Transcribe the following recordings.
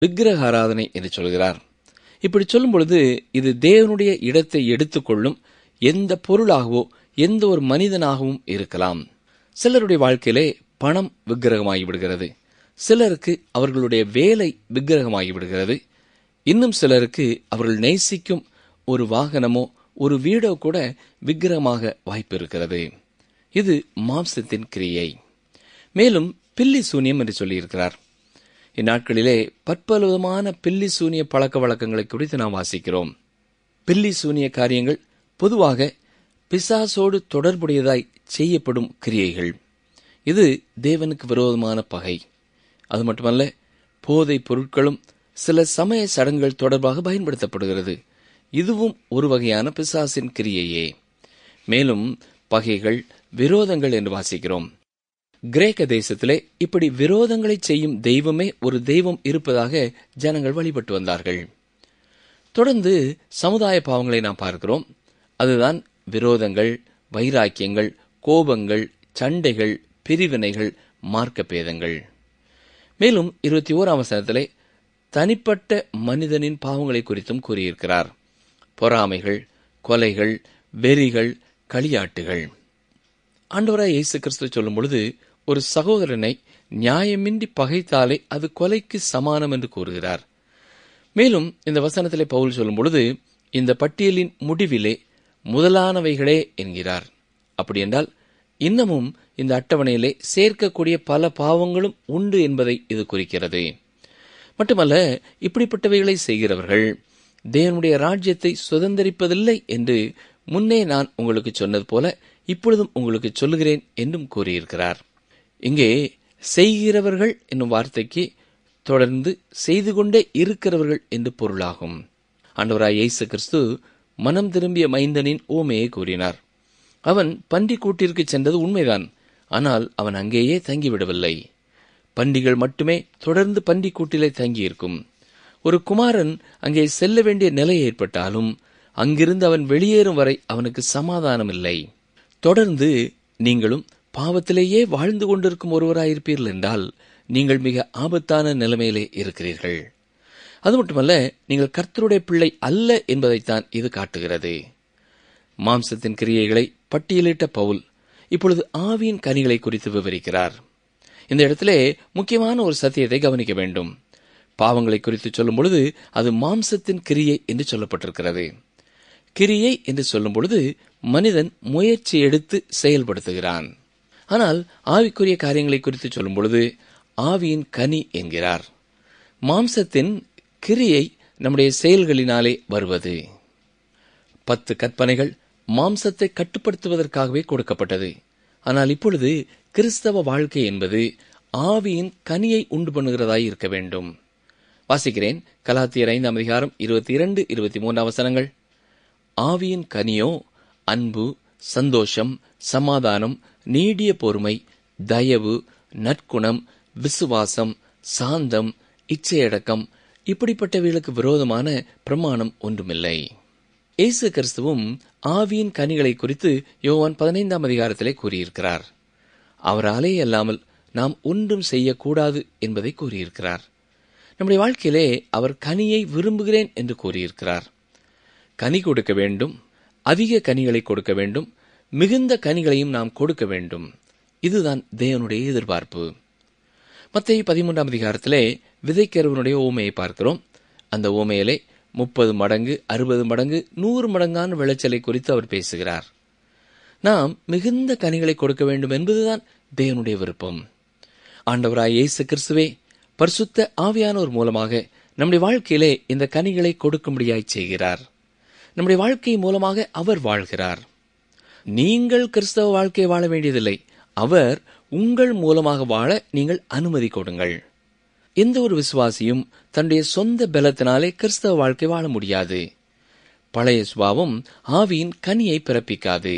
விக்கிரக ஆராதனை என்று சொல்கிறார் இப்படி சொல்லும் பொழுது இது தேவனுடைய இடத்தை எடுத்துக்கொள்ளும் எந்த பொருளாகவோ எந்த ஒரு மனிதனாகவும் இருக்கலாம் சிலருடைய வாழ்க்கையிலே பணம் விக்கிரகமாகி விடுகிறது சிலருக்கு அவர்களுடைய வேலை விக்கிரகமாகி விடுகிறது இன்னும் சிலருக்கு அவர்கள் நேசிக்கும் ஒரு வாகனமோ ஒரு வீடோ கூட விக்கிரகமாக வாய்ப்பு இருக்கிறது இது மாம்சத்தின் கிரியை மேலும் பில்லி சூனியம் என்று சொல்லியிருக்கிறார் இந்நாட்களிலே பற்பல விதமான பில்லி சூனிய பழக்க வழக்கங்களை குறித்து நாம் வாசிக்கிறோம் பில்லி சூனிய காரியங்கள் பொதுவாக பிசாசோடு தொடர்புடையதாய் செய்யப்படும் கிரியைகள் இது தேவனுக்கு விரோதமான பகை அது மட்டுமல்ல போதை பொருட்களும் சில சமய சடங்குகள் தொடர்பாக பயன்படுத்தப்படுகிறது இதுவும் ஒரு வகையான பிசாசின் கிரியையே மேலும் பகைகள் விரோதங்கள் என்று வாசிக்கிறோம் கிரேக்க தேசத்திலே இப்படி விரோதங்களை செய்யும் தெய்வமே ஒரு தெய்வம் இருப்பதாக ஜனங்கள் வழிபட்டு வந்தார்கள் தொடர்ந்து சமுதாய பாவங்களை நாம் பார்க்கிறோம் அதுதான் விரோதங்கள் வைராக்கியங்கள் கோபங்கள் சண்டைகள் பிரிவினைகள் மார்க்க பேதங்கள் மேலும் இருபத்தி ஓராம் வசனத்திலே தனிப்பட்ட மனிதனின் பாவங்களை குறித்தும் கூறியிருக்கிறார் பொறாமைகள் கொலைகள் வெறிகள் களியாட்டுகள் ஆண்டவராய் இயேசு கிறிஸ்து சொல்லும் பொழுது ஒரு சகோதரனை நியாயமின்றி பகைத்தாலே அது கொலைக்கு சமானம் என்று கூறுகிறார் மேலும் இந்த வசனத்திலே பவுல் சொல்லும் பொழுது இந்த பட்டியலின் முடிவிலே முதலானவைகளே என்கிறார் அப்படி என்றால் இன்னமும் இந்த அட்டவணையிலே சேர்க்கக்கூடிய பல பாவங்களும் உண்டு என்பதை இது குறிக்கிறது மட்டுமல்ல இப்படிப்பட்டவைகளை செய்கிறவர்கள் தேவனுடைய ராஜ்யத்தை சுதந்திரிப்பதில்லை என்று முன்னே நான் உங்களுக்கு சொன்னது போல இப்பொழுதும் உங்களுக்கு சொல்லுகிறேன் என்றும் கூறியிருக்கிறார் இங்கே செய்கிறவர்கள் என்னும் வார்த்தைக்கு தொடர்ந்து செய்து கொண்டே இருக்கிறவர்கள் என்று பொருளாகும் ஆண்டவராய் இயேசு கிறிஸ்து மனம் திரும்பிய மைந்தனின் ஓமையை கூறினார் அவன் பன்றி கூட்டிற்கு சென்றது உண்மைதான் ஆனால் அவன் அங்கேயே தங்கிவிடவில்லை பண்டிகள் மட்டுமே தொடர்ந்து பன்றி கூட்டிலே தங்கியிருக்கும் ஒரு குமாரன் அங்கே செல்ல வேண்டிய நிலை ஏற்பட்டாலும் அங்கிருந்து அவன் வெளியேறும் வரை அவனுக்கு சமாதானம் இல்லை தொடர்ந்து நீங்களும் பாவத்திலேயே வாழ்ந்து கொண்டிருக்கும் ஒருவராயிருப்பீர்கள் என்றால் நீங்கள் மிக ஆபத்தான நிலைமையிலே இருக்கிறீர்கள் அது மட்டுமல்ல நீங்கள் கர்த்தருடைய பிள்ளை அல்ல என்பதைத்தான் இது காட்டுகிறது மாம்சத்தின் கிரியைகளை பட்டியலிட்ட பவுல் இப்பொழுது ஆவியின் கனிகளை குறித்து விவரிக்கிறார் இந்த இடத்திலே முக்கியமான ஒரு சத்தியத்தை கவனிக்க வேண்டும் பாவங்களை குறித்து சொல்லும் பொழுது அது மாம்சத்தின் கிரியை என்று சொல்லப்பட்டிருக்கிறது கிரியை என்று சொல்லும் பொழுது மனிதன் முயற்சி எடுத்து செயல்படுத்துகிறான் ஆனால் ஆவிக்குரிய காரியங்களை குறித்து சொல்லும் பொழுது ஆவியின் கனி என்கிறார் மாம்சத்தின் கிரியை நம்முடைய செயல்களினாலே வருவது பத்து கற்பனைகள் மாம்சத்தை கட்டுப்படுத்துவதற்காகவே கொடுக்கப்பட்டது ஆனால் இப்பொழுது கிறிஸ்தவ வாழ்க்கை என்பது ஆவியின் கனியை உண்டு பண்ணுகிறதாய் இருக்க வேண்டும் வாசிக்கிறேன் கலாத்தியர் ஐந்தாம் அதிகாரம் இருபத்தி இரண்டு இருபத்தி மூன்றாம் வசனங்கள் ஆவியின் கனியோ அன்பு சந்தோஷம் சமாதானம் நீடிய பொறுமை தயவு நற்குணம் விசுவாசம் சாந்தம் இச்சையடக்கம் இப்படிப்பட்டவைகளுக்கு விரோதமான பிரமாணம் ஒன்றுமில்லை இயேசு கிறிஸ்துவும் ஆவியின் கனிகளை குறித்து யோவான் பதினைந்தாம் அதிகாரத்திலே கூறியிருக்கிறார் அவராலே அல்லாமல் நாம் ஒன்றும் செய்யக்கூடாது என்பதை கூறியிருக்கிறார் நம்முடைய வாழ்க்கையிலே அவர் கனியை விரும்புகிறேன் என்று கூறியிருக்கிறார் கனி கொடுக்க வேண்டும் அதிக கனிகளை கொடுக்க வேண்டும் மிகுந்த கனிகளையும் நாம் கொடுக்க வேண்டும் இதுதான் தேவனுடைய எதிர்பார்ப்பு மத்திய பதிமூன்றாம் அதிகாரத்திலே விதைக்கிறவனுடைய ஓமையை பார்க்கிறோம் அந்த ஓமையிலே முப்பது மடங்கு அறுபது மடங்கு நூறு மடங்கான விளைச்சலை குறித்து அவர் பேசுகிறார் நாம் மிகுந்த கனிகளை கொடுக்க வேண்டும் என்பதுதான் தேவனுடைய விருப்பம் ஆண்டவராய் இயேசு கிறிஸ்துவே பரிசுத்த ஆவியானோர் மூலமாக நம்முடைய வாழ்க்கையிலே இந்த கனிகளை கொடுக்கும்படியாய் செய்கிறார் நம்முடைய வாழ்க்கை மூலமாக அவர் வாழ்கிறார் நீங்கள் கிறிஸ்தவ வாழ்க்கை வாழ வேண்டியதில்லை அவர் உங்கள் மூலமாக வாழ நீங்கள் அனுமதி கொடுங்கள் எந்த ஒரு விசுவாசியும் தன்னுடைய சொந்த பலத்தினாலே கிறிஸ்தவ வாழ்க்கை வாழ முடியாது பழைய சுபாவம் ஆவியின் கனியை பிறப்பிக்காது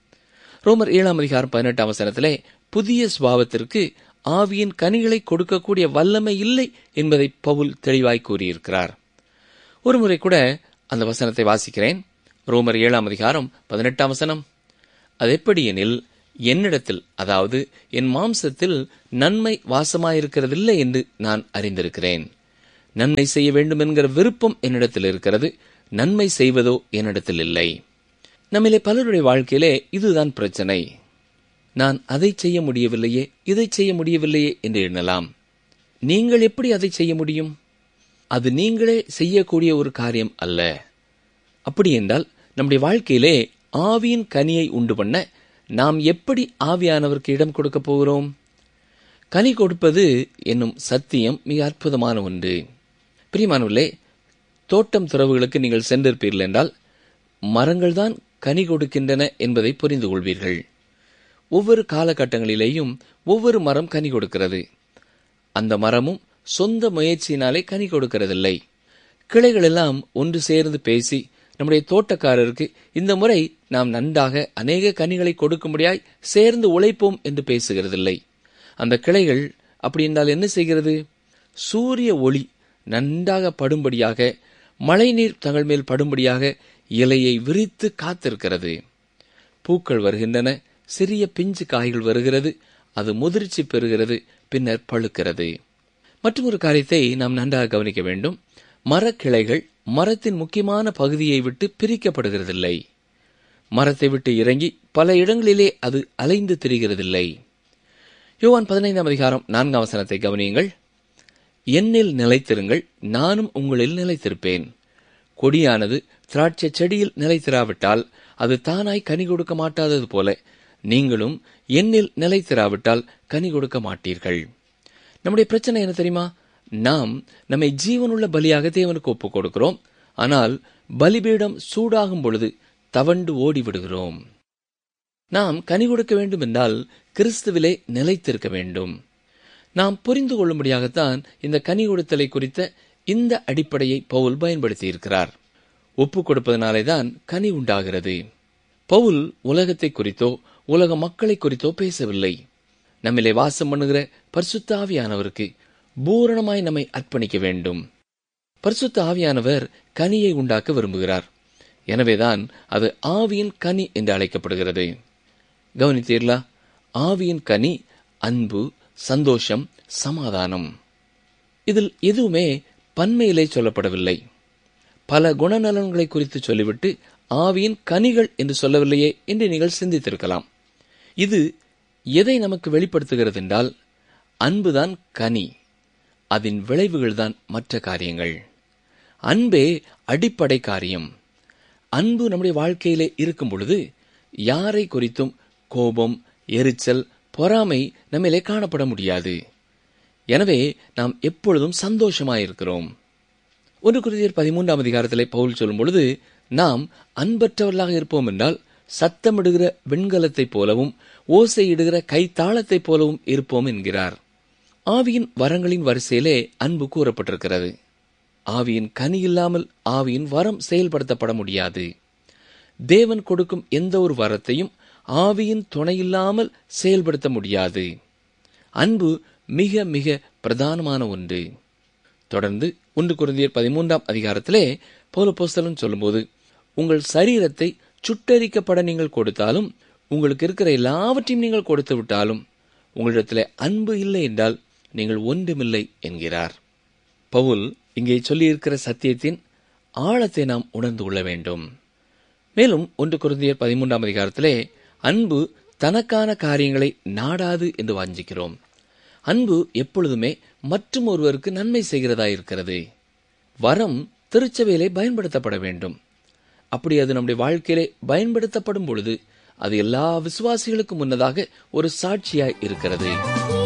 ரோமர் ஏழாம் அதிகாரம் பதினெட்டாம் வசனத்திலே புதிய சுபாவத்திற்கு ஆவியின் கனிகளை கொடுக்கக்கூடிய வல்லமை இல்லை என்பதை பவுல் தெளிவாய் கூறியிருக்கிறார் ஒருமுறை கூட அந்த வசனத்தை வாசிக்கிறேன் ரோமர் ஏழாம் அதிகாரம் பதினெட்டாம் வசனம் அது எப்படி எனில் என்னிடத்தில் அதாவது என் மாம்சத்தில் நன்மை வாசமாயிருக்கிறதில்லை என்று நான் அறிந்திருக்கிறேன் நன்மை செய்ய வேண்டும் என்கிற விருப்பம் என்னிடத்தில் இருக்கிறது நன்மை செய்வதோ என்னிடத்தில் இல்லை நம்மிலே பலருடைய வாழ்க்கையிலே இதுதான் பிரச்சனை நான் அதை செய்ய முடியவில்லையே இதை செய்ய முடியவில்லையே என்று எண்ணலாம் நீங்கள் எப்படி அதை செய்ய முடியும் அது நீங்களே செய்யக்கூடிய ஒரு காரியம் அல்ல அப்படி என்றால் நம்முடைய வாழ்க்கையிலே ஆவியின் கனியை உண்டு பண்ண நாம் எப்படி ஆவியானவருக்கு இடம் கொடுக்க போகிறோம் கனி கொடுப்பது என்னும் சத்தியம் மிக அற்புதமான ஒன்று பிரியமானவர்களே தோட்டம் துறவுகளுக்கு நீங்கள் சென்றிருப்பீர்கள் என்றால் மரங்கள்தான் கனி கொடுக்கின்றன என்பதை புரிந்து கொள்வீர்கள் ஒவ்வொரு காலகட்டங்களிலேயும் ஒவ்வொரு மரம் கனி கொடுக்கிறது அந்த மரமும் சொந்த முயற்சியினாலே கனி கொடுக்கிறதில்லை கிளைகள் எல்லாம் ஒன்று சேர்ந்து பேசி நம்முடைய தோட்டக்காரருக்கு இந்த முறை நாம் நன்றாக அநேக கனிகளை கொடுக்கும்படியாய் சேர்ந்து உழைப்போம் என்று பேசுகிறதில்லை அந்த கிளைகள் அப்படி என்றால் என்ன செய்கிறது சூரிய ஒளி நன்றாக படும்படியாக மழைநீர் தங்கள் மேல் படும்படியாக இலையை விரித்து காத்திருக்கிறது பூக்கள் வருகின்றன சிறிய பிஞ்சு காய்கள் வருகிறது அது முதிர்ச்சி பெறுகிறது பின்னர் பழுக்கிறது மற்றொரு காரியத்தை நாம் நன்றாக கவனிக்க வேண்டும் மரக்கிளைகள் மரத்தின் முக்கியமான பகுதியை விட்டு பிரிக்கப்படுகிறதில்லை மரத்தை விட்டு இறங்கி பல இடங்களிலே அது அலைந்து திரிகிறதில்லை யோவான் பதினைந்தாம் அதிகாரம் நான்காம் வசனத்தை கவனியுங்கள் என்னில் நிலைத்திருங்கள் நானும் உங்களில் நிலைத்திருப்பேன் கொடியானது திராட்சை செடியில் நிலைத்திராவிட்டால் அது தானாய் கனி கொடுக்க மாட்டாதது போல நீங்களும் என்னில் நிலைத்திராவிட்டால் கனி கொடுக்க மாட்டீர்கள் நம்முடைய பிரச்சனை என்ன தெரியுமா நாம் நம்மை ஜீவனுள்ள பலியாக தேவனுக்கு ஒப்புக் கொடுக்கிறோம் ஆனால் பலிபீடம் சூடாகும் பொழுது தவண்டு ஓடி விடுகிறோம் நாம் கனி கொடுக்க வேண்டும் என்றால் கிறிஸ்துவிலே நிலைத்திருக்க வேண்டும் நாம் புரிந்து கொள்ளும்படியாகத்தான் இந்த கனி கொடுத்தலை குறித்த இந்த அடிப்படையை பவுல் பயன்படுத்தியிருக்கிறார் ஒப்புக் கொடுப்பதனாலே தான் கனி உண்டாகிறது பவுல் உலகத்தை குறித்தோ உலக மக்களை குறித்தோ பேசவில்லை நம்மிலே வாசம் பண்ணுகிற பரிசுத்த ஆவியானவருக்கு பூரணமாய் நம்மை அர்ப்பணிக்க வேண்டும் பரிசுத்த ஆவியானவர் கனியை உண்டாக்க விரும்புகிறார் எனவேதான் அது ஆவியின் கனி என்று அழைக்கப்படுகிறது கவனித்தீர்களா ஆவியின் கனி அன்பு சந்தோஷம் சமாதானம் இதில் எதுவுமே பன்மையிலே சொல்லப்படவில்லை பல குணநலன்களை குறித்து சொல்லிவிட்டு ஆவியின் கனிகள் என்று சொல்லவில்லையே என்று நீங்கள் சிந்தித்திருக்கலாம் இது எதை நமக்கு வெளிப்படுத்துகிறது என்றால் அன்புதான் கனி அதன் விளைவுகள்தான் மற்ற காரியங்கள் அன்பே அடிப்படை காரியம் அன்பு நம்முடைய வாழ்க்கையிலே இருக்கும் பொழுது யாரை குறித்தும் கோபம் எரிச்சல் பொறாமை நம்மிலே காணப்பட முடியாது எனவே நாம் எப்பொழுதும் சந்தோஷமாயிருக்கிறோம் ஒன்று குருதியர் பதிமூன்றாம் அதிகாரத்திலே பவுல் சொல்லும் பொழுது நாம் அன்பற்றவர்களாக இருப்போம் என்றால் சத்தமிடுகிற வெண்கலத்தைப் போலவும் ஓசையிடுகிற கைத்தாளத்தைப் போலவும் இருப்போம் என்கிறார் ஆவியின் வரங்களின் வரிசையிலே அன்பு கூறப்பட்டிருக்கிறது ஆவியின் கனி இல்லாமல் ஆவியின் வரம் செயல்படுத்தப்பட முடியாது தேவன் கொடுக்கும் எந்த ஒரு வரத்தையும் ஆவியின் துணையில்லாமல் செயல்படுத்த முடியாது அன்பு மிக மிக பிரதானமான ஒன்று தொடர்ந்து ஒன்று குருந்தியர் பதிமூன்றாம் அதிகாரத்திலே பௌலப்போஸ்தலன் சொல்லும்போது உங்கள் சரீரத்தை சுட்டரிக்கப்பட நீங்கள் கொடுத்தாலும் உங்களுக்கு இருக்கிற எல்லாவற்றையும் நீங்கள் கொடுத்து விட்டாலும் உங்களிடத்தில் அன்பு இல்லை என்றால் நீங்கள் ஒன்றுமில்லை என்கிறார் பவுல் இங்கே சொல்லியிருக்கிற சத்தியத்தின் ஆழத்தை நாம் உணர்ந்து கொள்ள வேண்டும் மேலும் ஒன்று குருந்தியர் பதிமூன்றாம் அதிகாரத்திலே அன்பு தனக்கான காரியங்களை நாடாது என்று வாஞ்சிக்கிறோம் அன்பு எப்பொழுதுமே மற்றும் ஒருவருக்கு நன்மை செய்கிறதா இருக்கிறது வரம் திருச்சபையிலே பயன்படுத்தப்பட வேண்டும் அப்படி அது நம்முடைய வாழ்க்கையிலே பயன்படுத்தப்படும் பொழுது அது எல்லா விசுவாசிகளுக்கும் முன்னதாக ஒரு சாட்சியாய் இருக்கிறது